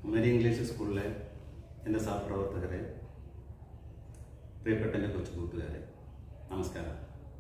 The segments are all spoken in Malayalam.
കുമരി ഇംഗ്ലീഷ് സ്കൂളിലെ എൻ്റെ സഹപ്രവർത്തകരെ പ്രിയപ്പെട്ട എൻ്റെ കൊച്ചു കൂട്ടുകാരെ നമസ്കാരം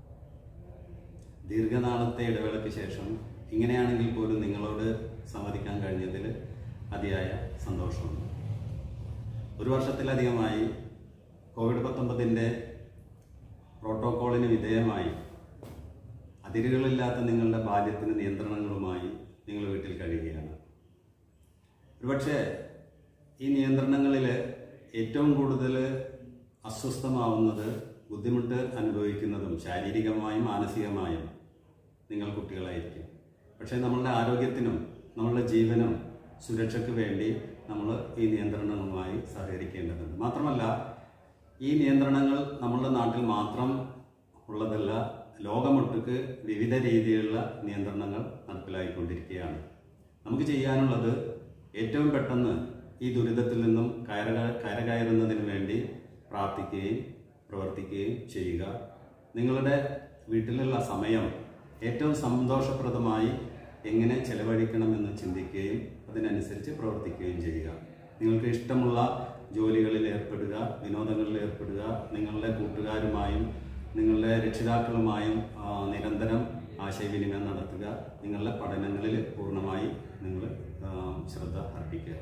ദീർഘനാളത്തെ ഇടവേളയ്ക്ക് ശേഷം ഇങ്ങനെയാണെങ്കിൽ പോലും നിങ്ങളോട് സംവദിക്കാൻ കഴിഞ്ഞതിൽ അതിയായ സന്തോഷമുണ്ട് ഒരു വർഷത്തിലധികമായി കോവിഡ് പത്തൊമ്പതിൻ്റെ പ്രോട്ടോക്കോളിന് വിധേയമായി അതിരുകളില്ലാത്ത നിങ്ങളുടെ ബാല്യത്തിന് നിയന്ത്രണങ്ങളുമായി നിങ്ങൾ വീട്ടിൽ കഴിയുകയാണ് ഒരുപക്ഷെ ഈ നിയന്ത്രണങ്ങളിൽ ഏറ്റവും കൂടുതൽ അസ്വസ്ഥമാവുന്നത് ബുദ്ധിമുട്ട് അനുഭവിക്കുന്നതും ശാരീരികമായും മാനസികമായും നിങ്ങൾ കുട്ടികളായിരിക്കും പക്ഷേ നമ്മളുടെ ആരോഗ്യത്തിനും നമ്മളുടെ ജീവനും സുരക്ഷയ്ക്ക് വേണ്ടി നമ്മൾ ഈ നിയന്ത്രണങ്ങളുമായി സഹകരിക്കേണ്ടതുണ്ട് മാത്രമല്ല ഈ നിയന്ത്രണങ്ങൾ നമ്മളുടെ നാട്ടിൽ മാത്രം ഉള്ളതല്ല ലോകമൊട്ടുക്ക് വിവിധ രീതിയിലുള്ള നിയന്ത്രണങ്ങൾ നടപ്പിലാക്കിക്കൊണ്ടിരിക്കുകയാണ് നമുക്ക് ചെയ്യാനുള്ളത് ഏറ്റവും പെട്ടെന്ന് ഈ ദുരിതത്തിൽ നിന്നും കയറ കരകയറുന്നതിന് വേണ്ടി പ്രാർത്ഥിക്കുകയും പ്രവർത്തിക്കുകയും ചെയ്യുക നിങ്ങളുടെ വീട്ടിലുള്ള സമയം ഏറ്റവും സന്തോഷപ്രദമായി എങ്ങനെ ചെലവഴിക്കണമെന്ന് ചിന്തിക്കുകയും അതിനനുസരിച്ച് പ്രവർത്തിക്കുകയും ചെയ്യുക നിങ്ങൾക്ക് ഇഷ്ടമുള്ള ജോലികളിൽ ഏർപ്പെടുക വിനോദങ്ങളിൽ ഏർപ്പെടുക നിങ്ങളുടെ കൂട്ടുകാരുമായും നിങ്ങളുടെ രക്ഷിതാക്കളുമായും ആ, നിരന്തരം ആശയവിനിമയം നടത്തുക നിങ്ങളുടെ പഠനങ്ങളിൽ പൂർണ്ണമായി നിങ്ങൾ ആ, ശ്രദ്ധ അർപ്പിക്കുക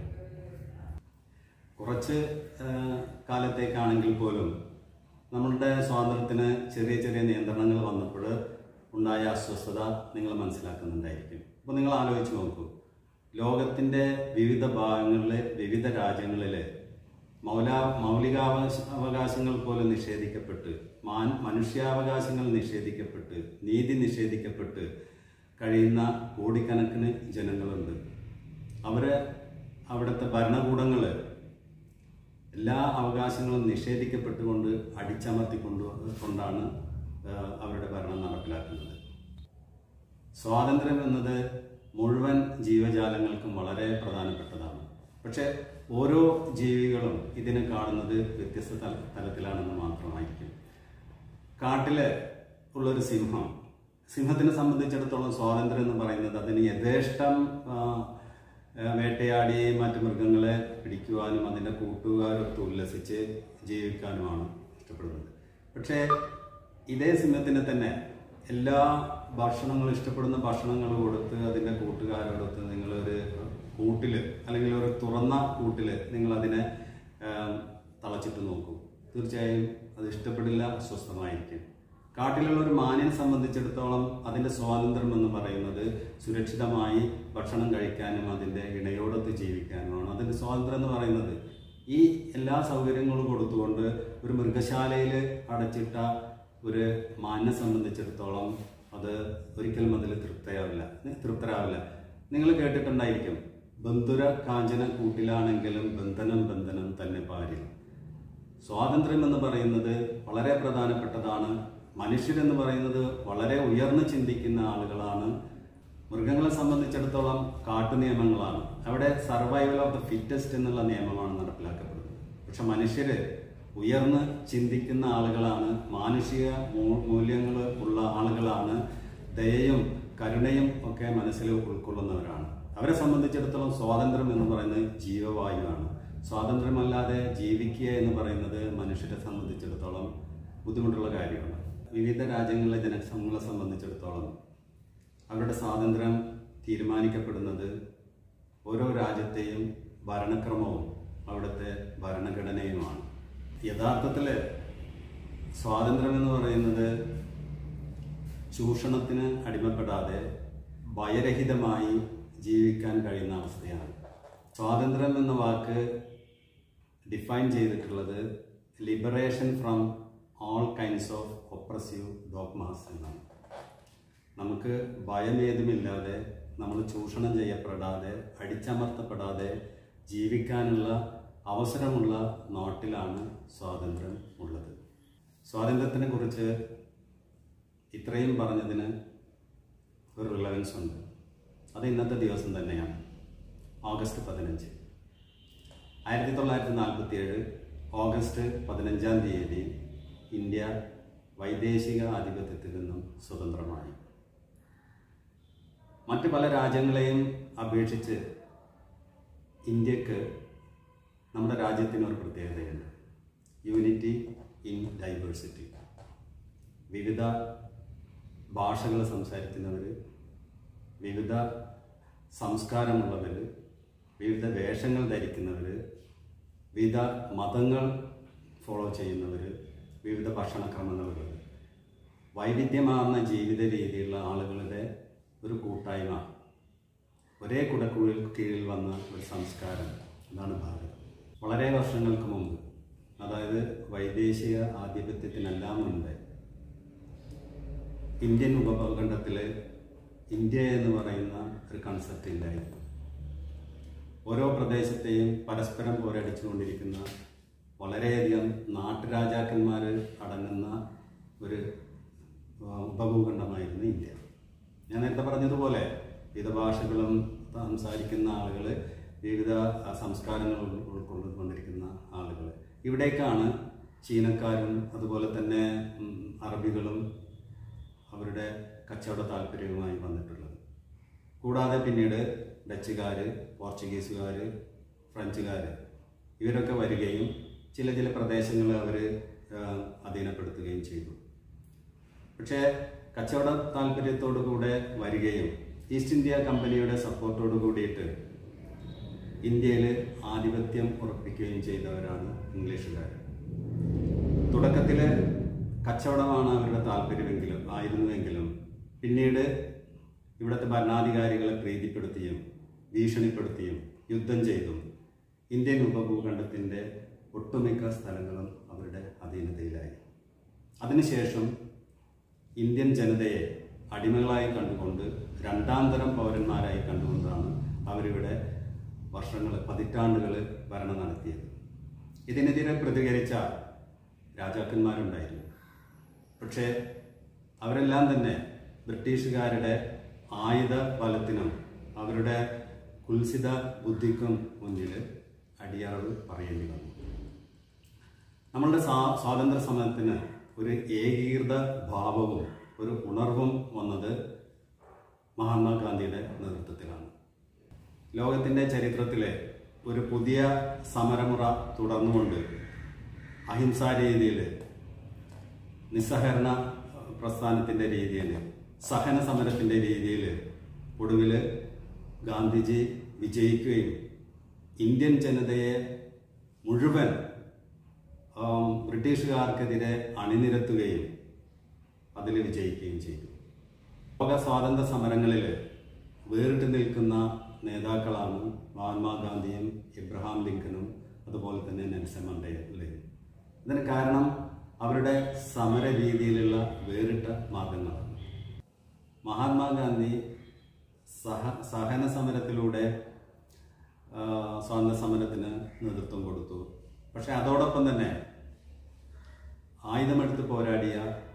കുറച്ച് ആ, കാലത്തേക്കാണെങ്കിൽ പോലും നമ്മളുടെ സ്വാതന്ത്ര്യത്തിന് ചെറിയ ചെറിയ നിയന്ത്രണങ്ങൾ വന്നപ്പോൾ ഉണ്ടായ അസ്വസ്ഥത നിങ്ങൾ മനസ്സിലാക്കുന്നുണ്ടായിരിക്കും അപ്പോൾ നിങ്ങൾ ആലോചിച്ച് നോക്കൂ ലോകത്തിൻ്റെ വിവിധ ഭാഗങ്ങളിലെ വിവിധ രാജ്യങ്ങളിലെ മൗല മൗലികാവകാശ അവകാശങ്ങൾ പോലും നിഷേധിക്കപ്പെട്ട് മാൻ മനുഷ്യാവകാശങ്ങൾ നിഷേധിക്കപ്പെട്ട് നീതി നിഷേധിക്കപ്പെട്ട് കഴിയുന്ന കോടിക്കണക്കിന് ജനങ്ങളുണ്ട് അവര് അവിടുത്തെ ഭരണകൂടങ്ങൾ എല്ലാ അവകാശങ്ങളും നിഷേധിക്കപ്പെട്ടുകൊണ്ട് അടിച്ചമർത്തിക്കൊണ്ട് കൊണ്ടാണ് ആ, അവരുടെ ഭരണം നടപ്പിലാക്കുന്നത് സ്വാതന്ത്ര്യം എന്നത് മുഴുവൻ ജീവജാലങ്ങൾക്കും വളരെ പ്രധാനപ്പെട്ടതാണ് പക്ഷെ ഓരോ ജീവികളും ഇതിനെ കാണുന്നത് വ്യത്യസ്ത തല തലത്തിലാണെന്ന് മാത്രമായിരിക്കും കാട്ടില് ഉള്ളൊരു സിംഹം സിംഹത്തിനെ സംബന്ധിച്ചിടത്തോളം സ്വാതന്ത്ര്യം എന്ന് പറയുന്നത് അതിന് യഥേഷ്ടം ആ, ആ, വേട്ടയാടി മറ്റു മൃഗങ്ങളെ പിടിക്കുവാനും അതിൻ്റെ കൂട്ടുകാരൊത്ത് ഉല്ലസിച്ച് ജീവിക്കാനുമാണ് ഇഷ്ടപ്പെടുന്നത് പക്ഷേ ഇതേ സിംഹത്തിന് തന്നെ എല്ലാ ഭക്ഷണങ്ങളും ഇഷ്ടപ്പെടുന്ന ഭക്ഷണങ്ങൾ കൊടുത്ത് അതിൻ്റെ കൂട്ടുകാരോടൊത്ത് നിങ്ങളൊരു കൂട്ടിൽ അല്ലെങ്കിൽ ഒരു തുറന്ന കൂട്ടിൽ നിങ്ങൾ അതിനെ ആം, തളച്ചിട്ട് നോക്കൂ തീർച്ചയായും അത് ഇഷ്ടപ്പെടില്ല അസ്വസ്ഥമായിരിക്കും കാട്ടിലുള്ള ഒരു മാനിനെ സംബന്ധിച്ചിടത്തോളം അതിൻ്റെ സ്വാതന്ത്ര്യം എന്ന് പറയുന്നത് സുരക്ഷിതമായി ഭക്ഷണം കഴിക്കാനും അതിൻ്റെ ഇണയോടൊത്ത് ജീവിക്കാനുമാണ് അതിൻ്റെ സ്വാതന്ത്ര്യം എന്ന് പറയുന്നത് ഈ എല്ലാ സൗകര്യങ്ങളും കൊടുത്തുകൊണ്ട് ഒരു മൃഗശാലയിൽ അടച്ചിട്ട ഒരു മാനിനെ സംബന്ധിച്ചിടത്തോളം അത് ഒരിക്കലും അതിൽ തൃപ്തയാവില്ല തൃപ്തരാവില്ല നിങ്ങൾ കേട്ടിട്ടുണ്ടായിരിക്കും ബന്ധുര കാഞ്ചന കൂട്ടിലാണെങ്കിലും ബന്ധനം ബന്ധനം തന്നെ പാരിൽ സ്വാതന്ത്ര്യം എന്ന് പറയുന്നത് വളരെ പ്രധാനപ്പെട്ടതാണ് മനുഷ്യരെന്ന് പറയുന്നത് വളരെ ഉയർന്നു ചിന്തിക്കുന്ന ആളുകളാണ് മൃഗങ്ങളെ സംബന്ധിച്ചിടത്തോളം കാട്ടു നിയമങ്ങളാണ് അവിടെ സർവൈവൽ ഓഫ് ദ ഫിറ്റസ്റ്റ് എന്നുള്ള നിയമമാണ് നടപ്പിലാക്കപ്പെടുന്നത് പക്ഷെ മനുഷ്യര് ഉയർന്ന് ചിന്തിക്കുന്ന ആളുകളാണ് മാനുഷിക മൂല്യങ്ങൾ ഉള്ള ആളുകളാണ് ദയയും കരുണയും ഒക്കെ മനസ്സിൽ ഉൾക്കൊള്ളുന്നവരാണ് അവരെ സംബന്ധിച്ചിടത്തോളം സ്വാതന്ത്ര്യം എന്ന് പറയുന്നത് ജീവവായുവാണ് സ്വാതന്ത്ര്യമല്ലാതെ ജീവിക്കുക എന്ന് പറയുന്നത് മനുഷ്യരെ സംബന്ധിച്ചിടത്തോളം ബുദ്ധിമുട്ടുള്ള കാര്യമാണ് വിവിധ രാജ്യങ്ങളിലെ ജനസംഘങ്ങളെ സംബന്ധിച്ചിടത്തോളം അവരുടെ സ്വാതന്ത്ര്യം തീരുമാനിക്കപ്പെടുന്നത് ഓരോ രാജ്യത്തെയും ഭരണക്രമവും അവിടുത്തെ ഭരണഘടനയുമാണ് യഥാർത്ഥത്തിൽ സ്വാതന്ത്ര്യം എന്ന് പറയുന്നത് ചൂഷണത്തിന് അടിമപ്പെടാതെ ഭയരഹിതമായി ജീവിക്കാൻ കഴിയുന്ന അവസ്ഥയാണ് സ്വാതന്ത്ര്യം എന്ന വാക്ക് ഡിഫൈൻ ചെയ്തിട്ടുള്ളത് liberation from all kinds of oppressive dogmas എന്നാണ് നമുക്ക് ഭയമേതുമില്ലാതെ നമ്മൾ ചൂഷണം ചെയ്യപ്പെടാതെ അടിച്ചമർത്തപ്പെടാതെ ജീവിക്കാനുള്ള അവസരമുള്ള നാട്ടിലാണ് സ്വാതന്ത്ര്യം ഉള്ളത് സ്വാതന്ത്ര്യത്തിനെ കുറിച്ച് ഇത്രയും പറഞ്ഞതിന് ഒരു റിലവൻസ് ഉണ്ട് അത് ഇന്നത്തെ ദിവസം തന്നെയാണ് ഓഗസ്റ്റ് പതിനഞ്ച് ആയിരത്തി തൊള്ളായിരത്തി നാൽപ്പത്തി ഏഴ് ഓഗസ്റ്റ് പതിനഞ്ചാം തീയതി ഇന്ത്യ വൈദേശിക ആധിപത്യത്തിൽ നിന്നും സ്വതന്ത്രമായി മറ്റ് പല രാജ്യങ്ങളെയും അപേക്ഷിച്ച് ഇന്ത്യക്ക് നമ്മുടെ രാജ്യത്തിന് ഒരു പ്രത്യേകതയുണ്ട് യൂണിറ്റി ഇൻ ഡൈവേഴ്സിറ്റി വിവിധ ഭാഷകൾ സംസാരിക്കുന്നവർ വിവിധ സംസ്കാരമുള്ളവർ വിവിധ വേഷങ്ങൾ ധരിക്കുന്നവർ വിവിധ മതങ്ങൾ ഫോളോ ചെയ്യുന്നവർ വിവിധ ഭക്ഷണക്രമങ്ങളുള്ളവർ വൈവിധ്യമാർന്ന ജീവിത രീതിയിലുള്ള ആളുകളുടെ ഒരു കൂട്ടായ്മ ഒരേ കുടക്കുള്ളിൽ കീഴിൽ വന്ന ഒരു സംസ്കാരം അതാണ് ഭാരതം വളരെ വർഷങ്ങൾക്ക് മുമ്പ് അതായത് വൈദേശിക ആധിപത്യത്തിനെല്ലാം മുൻപ് ഇന്ത്യൻ ഉപഭൂഖണ്ഡത്തിൽ ഇന്ത്യ എന്ന് പറയുന്ന ഒരു കൺസെപ്റ്റ് ഇല്ലായിരുന്നു ഓരോ പ്രദേശത്തെയും പരസ്പരം പോരടിച്ചുകൊണ്ടിരിക്കുന്ന വളരെയധികം നാട്ടുരാജാക്കന്മാർ അടങ്ങുന്ന ഒരു ആ, ഉപഭൂഖണ്ഡമായിരുന്നു ഇന്ത്യ ഞാൻ നേരത്തെ പറഞ്ഞതുപോലെ വിവിധ ഭാഷകളും സംസാരിക്കുന്ന ആളുകൾ വിവിധ ആ, സംസ്കാരങ്ങൾ ഉൾ- ഉൾക്കൊണ്ടുകൊണ്ടിരിക്കുന്ന ആളുകൾ ഇവിടേക്കാണ് ചീനക്കാരും അതുപോലെ തന്നെ ഉം, അറബികളും അവരുടെ കച്ചവട താല്പര്യവുമായി വന്നിട്ടുള്ളത് കൂടാതെ പിന്നീട് ഡച്ചുകാർ പോർച്ചുഗീസുകാർ ഫ്രഞ്ചുകാർ ഇവരൊക്കെ വരികയും ചില ചില പ്രദേശങ്ങൾ അവർ അധീനപ്പെടുത്തുകയും ചെയ്തു പക്ഷേ കച്ചവട താല്പര്യത്തോടു കൂടെ വരികയും ഈസ്റ്റ് ഇന്ത്യ കമ്പനിയുടെ സപ്പോർട്ടോട് കൂടിയിട്ട് ഇന്ത്യയിൽ ആധിപത്യം ഉറപ്പിക്കുകയും ചെയ്തവരാണ് ഇംഗ്ലീഷുകാർ തുടക്കത്തിൽ കച്ചവടമാണ് അവരുടെ താല്പര്യമെങ്കിലും ആയിരുന്നുവെങ്കിലും പിന്നീട് ഇവിടുത്തെ ഭരണാധികാരികളെ പ്രീതിപ്പെടുത്തിയും ഭീഷണിപ്പെടുത്തിയും യുദ്ധം ചെയ്തും ഇന്ത്യൻ ഉപഭൂഖണ്ഡത്തിൻ്റെ ഒട്ടുമിക്ക സ്ഥലങ്ങളും അവരുടെ അധീനതയിലായി അതിനുശേഷം ഇന്ത്യൻ ജനതയെ അടിമകളായി കണ്ടുകൊണ്ട് രണ്ടാം തരം പൗരന്മാരായി കണ്ടുകൊണ്ടാണ് അവരിവിടെ വർഷങ്ങൾ പതിറ്റാണ്ടുകൾ ഭരണം നടത്തിയത് ഇതിനെതിരെ പ്രതികരിച്ച രാജാക്കന്മാരുണ്ടായിരുന്നു പക്ഷേ അവരെല്ലാം തന്നെ ബ്രിട്ടീഷുകാരുടെ ആയുധ ബലത്തിനും അവരുടെ കുൽസിത ബുദ്ധിക്കും മുന്നിൽ അടിയറവ് പറയേണ്ടി വന്നു നമ്മളുടെ സ്വാ- സ്വാതന്ത്ര്യ സമരത്തിന് ഒരു ഏകീകൃത ഭാവവും ഒരു ഉണർവും വന്നത് മഹാത്മാഗാന്ധിയുടെ നേതൃത്വത്തിലാണ് ലോകത്തിൻ്റെ ചരിത്രത്തിലെ ഒരു പുതിയ സമരമുറ തുടർന്നുകൊണ്ട് അഹിംസാ രീതിയിൽ നിസ്സഹകരണ പ്രസ്ഥാനത്തിൻ്റെ രീതിയിൽ സഹന സമരത്തിൻ്റെ രീതിയിൽ ഒടുവിൽ ഗാന്ധിജി വിജയിക്കുകയും ഇന്ത്യൻ ജനതയെ മുഴുവൻ ആം, ബ്രിട്ടീഷുകാർക്കെതിരെ അണിനിരത്തുകയും അതിൽ വിജയിക്കുകയും ചെയ്തു ലോക സ്വാതന്ത്ര്യ സമരങ്ങളിൽ വേറിട്ട് നിൽക്കുന്ന നേതാക്കളാണ് മഹാത്മാഗാന്ധിയും ഇബ്രഹാം ലിങ്കനും അതുപോലെ തന്നെ നെൽസൺ മണ്ടേലയും ഇതിന് കാരണം അവരുടെ സമര രീതിയിലുള്ള വേറിട്ട മാർഗങ്ങളാണ് മഹാത്മാഗാന്ധി സഹ സഹന സമരത്തിലൂടെ ആ, സ്വാതന്ത്ര്യ സമരത്തിന് നേതൃത്വം കൊടുത്തു പക്ഷെ അതോടൊപ്പം തന്നെ ആയുധമെടുത്ത് പോരാടിയ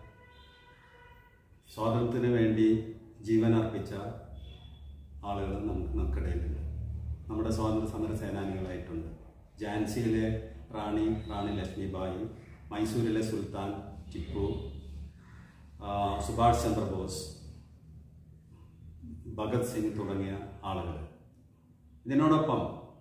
സ്വാതന്ത്ര്യത്തിന് വേണ്ടി ജീവൻ അർപ്പിച്ച ആളുകൾ നമുക്ക് നമുക്കിടയിലുണ്ട് നമ്മുടെ സ്വാതന്ത്ര്യ സമര സേനാനികളായിട്ടുണ്ട് ഝാൻസിയിലെ റാണി റാണി ലക്ഷ്മിബായി മൈസൂരിലെ സുൽത്താൻ ടിപ്പു ആ, സുഭാഷ് ചന്ദ്രബോസ് ഭഗത് സിംഗ് തുടങ്ങിയ ആളുകൾ ഇതിനോടൊപ്പം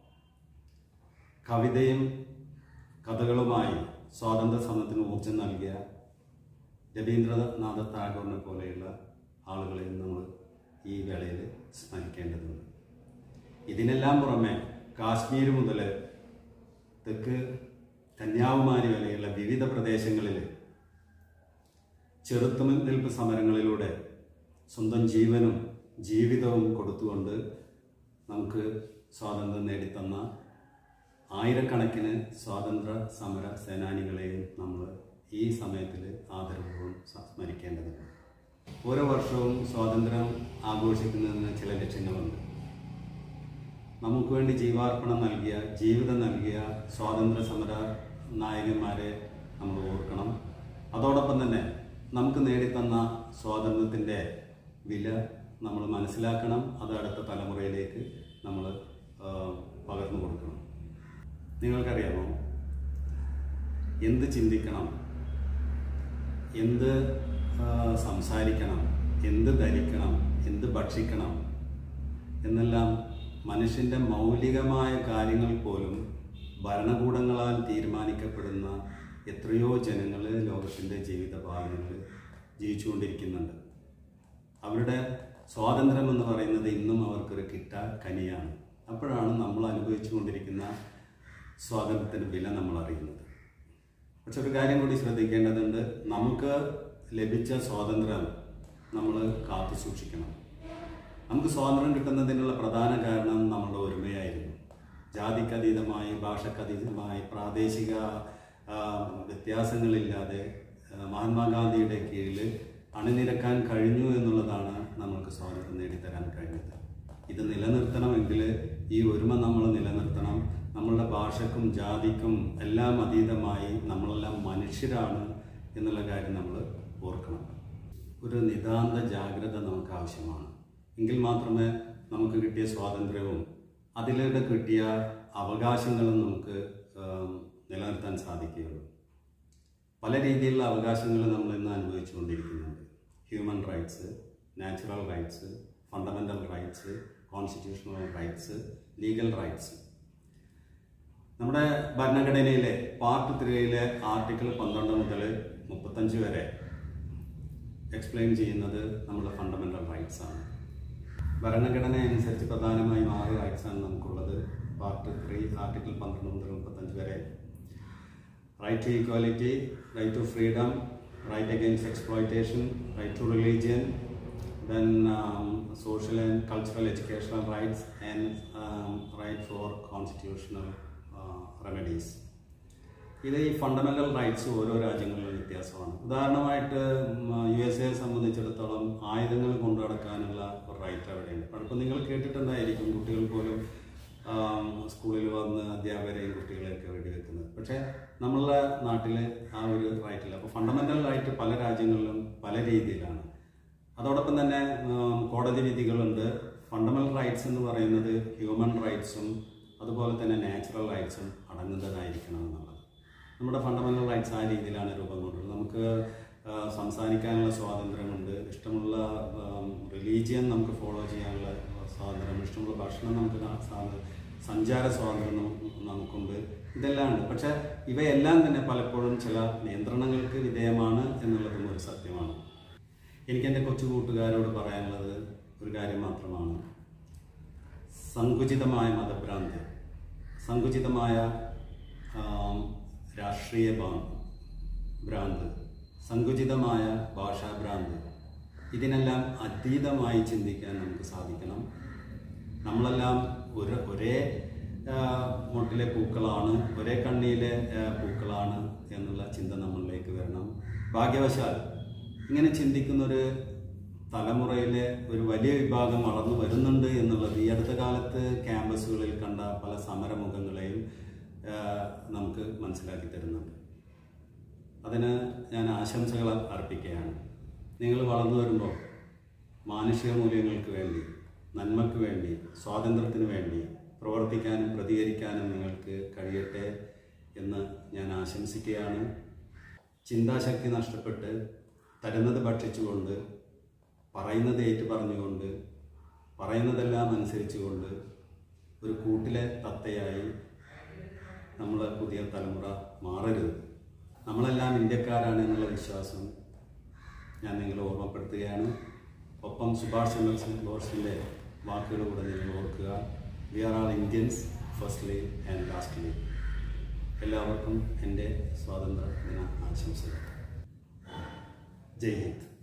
കവിതയും കഥകളുമായി സ്വാതന്ത്ര്യ സമരത്തിന് ഊർജം നൽകിയ രവീന്ദ്രനാഥ ടാഗോറിനെ പോലെയുള്ള ആളുകളെയും നമ്മൾ ഈ വേളയിൽ സ്മരിക്കേണ്ടതുണ്ട് ഇതിനെല്ലാം പുറമെ കാശ്മീർ മുതൽ തെക്ക് കന്യാകുമാരി വരെയുള്ള വിവിധ പ്രദേശങ്ങളിൽ ചെറുത്തുനിൽപ്പ് സമരങ്ങളിലൂടെ സ്വന്തം ജീവനും ജീവിതവും കൊടുത്തുകൊണ്ട് നമുക്ക് സ്വാതന്ത്ര്യം നേടിത്തന്ന ആയിരക്കണക്കിന് സ്വാതന്ത്ര്യ സമര സേനാനികളെയും നമ്മൾ ഈ സമയത്തിൽ ആദരപൂർവ്വം സ- സ്മരിക്കേണ്ടതുണ്ട് ഓരോ വർഷവും സ്വാതന്ത്ര്യം ആഘോഷിക്കുന്നതിന് ചില ലക്ഷ്യങ്ങളുണ്ട് നമുക്ക് വേണ്ടി ജീവാർപ്പണം നൽകിയ ജീവിതം നൽകിയ സ്വാതന്ത്ര്യ സമര നായകന്മാരെ നമ്മൾ ഓർക്കണം അതോടൊപ്പം തന്നെ നമുക്ക് നേടിത്തന്ന സ്വാതന്ത്ര്യത്തിൻ്റെ വില നമ്മൾ മനസ്സിലാക്കണം അത് അടുത്ത തലമുറയിലേക്ക് നമ്മൾ ആ, പകർന്നു കൊടുക്കണം നിങ്ങൾക്കറിയാമോ എന്ത് ചിന്തിക്കണം എന്ത് ആ, സംസാരിക്കണം എന്ത് ധരിക്കണം എന്ത് ഭക്ഷിക്കണം എന്നെല്ലാം മനുഷ്യന്റെ മൗലികമായ കാര്യങ്ങൾ പോലും ഭരണകൂടങ്ങളാൽ തീരുമാനിക്കപ്പെടുന്ന എത്രയോ ജനങ്ങൾ ലോകത്തിൻ്റെ ജീവിതഭാഗങ്ങളിൽ ജീവിച്ചുകൊണ്ടിരിക്കുന്നുണ്ട് അവരുടെ സ്വാതന്ത്ര്യം എന്ന് പറയുന്നത് ഇന്നും അവർക്കൊരു കിട്ട കനിയാണ് അപ്പോഴാണ് നമ്മൾ അനുഭവിച്ചുകൊണ്ടിരിക്കുന്ന സ്വാതന്ത്ര്യത്തിൻ്റെ വില നമ്മൾ അറിയുന്നത് പക്ഷെ ഒരു കാര്യം കൂടി ശ്രദ്ധിക്കേണ്ടതുണ്ട് നമുക്ക് ലഭിച്ച സ്വാതന്ത്ര്യം നമ്മൾ കാത്തു സൂക്ഷിക്കണം നമുക്ക് സ്വാതന്ത്ര്യം കിട്ടുന്നതിനുള്ള പ്രധാന കാരണം നമ്മുടെ ഒരുമയായിരുന്നു ജാതിക്കതീതമായി ഭാഷക്കതീതമായി പ്രാദേശിക ആ, വ്യത്യാസങ്ങളില്ലാതെ ആ, മഹാത്മാഗാന്ധിയുടെ കീഴിൽ അണിനിരക്കാൻ കഴിഞ്ഞു എന്നുള്ളതാണ് നമ്മൾക്ക് സ്വാതന്ത്ര്യം നേടിത്തരാൻ കഴിഞ്ഞത് ഇത് നിലനിർത്തണമെങ്കിൽ ഈ ഒരുമ നമ്മൾ നിലനിർത്തണം നമ്മളുടെ ഭാഷക്കും ജാതിക്കും എല്ലാം അതീതമായി നമ്മളെല്ലാം മനുഷ്യരാണ് എന്നുള്ള കാര്യം നമ്മൾ ഓർക്കണം ഒരു നിതാന്ത ജാഗ്രത നമുക്ക് ആവശ്യമാണ് എങ്കിൽ മാത്രമേ നമുക്ക് കിട്ടിയ സ്വാതന്ത്ര്യവും അതിലൂടെ കിട്ടിയ അവകാശങ്ങളും നമുക്ക് ആം, നിലനിർത്താൻ സാധിക്കുകയുള്ളൂ പല രീതിയിലുള്ള അവകാശങ്ങൾ നമ്മൾ ഇന്ന് അനുഭവിച്ചുകൊണ്ടിരിക്കുന്നുണ്ട് human rights natural rights fundamental rights constitutional rights legal rights നമ്മുടെ ഭരണഘടനയിലെ പാർട്ട് ത്രീയിലെ ആർട്ടിക്കിൾ പന്ത്രണ്ട് മുതൽ മുപ്പത്തഞ്ച് വരെ എക്സ്പ്ലെയിൻ ചെയ്യുന്നത് നമ്മുടെ ഫണ്ടമെൻ്റൽ റൈറ്റ്സ് ആണ് ഭരണഘടന അനുസരിച്ച് പ്രധാനമായും ആറ് റൈറ്റ്സ് ആണ് നമുക്കുള്ളത് പാർട്ട് ത്രീ ആർട്ടിക്കിൾ പന്ത്രണ്ട് മുതൽ മുപ്പത്തഞ്ച് വരെ right to equality right to freedom right against exploitation right to religion then um, social and cultural educational rights and um, right for constitutional uh, remedies ഇത് ഈ ഫണ്ടമെന്റൽ റൈറ്റ്സ് ഓരോ രാജ്യങ്ങളിലും വ്യത്യാസമാണ് ഉദാഹരണമായിട്ട് യു എസ് എയെ സംബന്ധിച്ചിടത്തോളം ആയുധങ്ങൾ കൊണ്ടു നടക്കാനുള്ള ഒരു റൈറ്റ് അവിടെയുണ്ട് പലപ്പോൾ നിങ്ങൾ കേട്ടിട്ടുണ്ടായിരിക്കും കുട്ടികൾ പോലും ആം, സ്കൂളിൽ വന്ന് അധ്യാപകരെയും കുട്ടികളെയൊക്കെ വെടിവെക്കുന്നത് പക്ഷേ നമ്മളുടെ നാട്ടിൽ ആ ഒരു റൈറ്റ് ഇല്ല അപ്പോൾ ഫണ്ടമെന്റൽ റൈറ്റ് പല രാജ്യങ്ങളിലും പല രീതിയിലാണ് അതോടൊപ്പം തന്നെ ഉം, കോടതി വിധികളുണ്ട് ഫണ്ടമെന്റൽ റൈറ്റ്സ് എന്ന് പറയുന്നത് ഹ്യൂമൻ റൈറ്റ്സും അതുപോലെ തന്നെ നാച്ചുറൽ റൈറ്റ്സും അടങ്ങുന്നതായിരിക്കണം എന്നുള്ളത് നമ്മുടെ ഫണ്ടമെന്റൽ റൈറ്റ്സ് ആ രീതിയിലാണ് രൂപം കൊണ്ടുള്ളത് നമുക്ക് ആ, സംസാരിക്കാനുള്ള സ്വാതന്ത്ര്യമുണ്ട് ഇഷ്ടമുള്ള റിലീജിയൻ നമുക്ക് ഫോളോ ചെയ്യാനുള്ള സ്വാതന്ത്ര്യം ഇഷ്ടമുള്ള ഭക്ഷണം നമുക്ക് കാ- സ്വാത- സഞ്ചാര സ്വാതന്ത്ര്യം നമുക്ക് നമുക്കുണ്ട് ഇതെല്ലാം ഉണ്ട് പക്ഷെ ഇവയെല്ലാം തന്നെ പലപ്പോഴും ചില നിയന്ത്രണങ്ങൾക്ക് വിധേയമാണ് എന്നുള്ളതും ഒരു സത്യമാണ് എനിക്ക് എൻ്റെ കൊച്ചു കൂട്ടുകാരോട് പറയാനുള്ളത് ഒരു കാര്യം മാത്രമാണ് സങ്കുചിതമായ മതഭ്രാന്തി സങ്കുചിതമായ ആം, രാഷ്ട്രീയ ഭാ- ഭ്രാന്ത് സങ്കുചിതമായ ഭാഷാഭ്രാന്ത് ഇതിനെല്ലാം അതീതമായി ചിന്തിക്കാൻ നമുക്ക് സാധിക്കണം നമ്മളെല്ലാം ഒരു ഒരേ ആ, മുട്ടിലെ പൂക്കളാണ് ഒരേ കണ്ണിയിലെ ആ, പൂക്കളാണ് എന്നുള്ള ചിന്ത നമ്മളിലേക്ക് വരണം ഭാഗ്യവശാൽ ഇങ്ങനെ ചിന്തിക്കുന്നൊരു തലമുറയിലെ ഒരു വലിയ വിഭാഗം വളർന്നു വരുന്നുണ്ട് എന്നുള്ളത് ഈ അടുത്ത കാലത്ത് ക്യാമ്പസുകളിൽ കണ്ട പല സമരമുഖങ്ങളെയും ആ, നമുക്ക് മനസ്സിലാക്കി തരുന്നുണ്ട് അതിന് ഞാൻ ആശംസകൾ അർപ്പിക്കുകയാണ് നിങ്ങൾ വളർന്നു വരുമ്പോൾ മാനുഷിക മൂല്യങ്ങൾക്ക് വേണ്ടി നന്മയ്ക്ക് വേണ്ടി സ്വാതന്ത്ര്യത്തിന് വേണ്ടി പ്രവർത്തിക്കാനും പ്രതികരിക്കാനും നിങ്ങൾക്ക് കഴിയട്ടെ എന്ന് ഞാൻ ആശംസിക്കുകയാണ് ചിന്താശക്തി നഷ്ടപ്പെട്ട് തരുന്നത് ഭക്ഷിച്ചുകൊണ്ട് പറയുന്നത് ഏറ്റു പറഞ്ഞുകൊണ്ട് പറയുന്നതെല്ലാം അനുസരിച്ചുകൊണ്ട് ഒരു കൂട്ടിലെ തത്തയായി നമ്മൾ പുതിയ തലമുറ മാറരുത് നമ്മളെല്ലാം ഇന്ത്യക്കാരാണ് എന്നുള്ള വിശ്വാസം ഞാൻ നിങ്ങളെ ഓർമ്മപ്പെടുത്തുകയാണ് ഒപ്പം സുഭാഷ് ചന്ദ്ര ബോസിൻ്റെ വാക്കുകൾ കൂടെ നിങ്ങൾ ഓർക്കുക we are all Indians firstly and lastly എല്ലാവർക്കും എൻ്റെ സ്വാതന്ത്ര്യ ദിന ആശംസകൾ ജയ് ഹിന്ദ്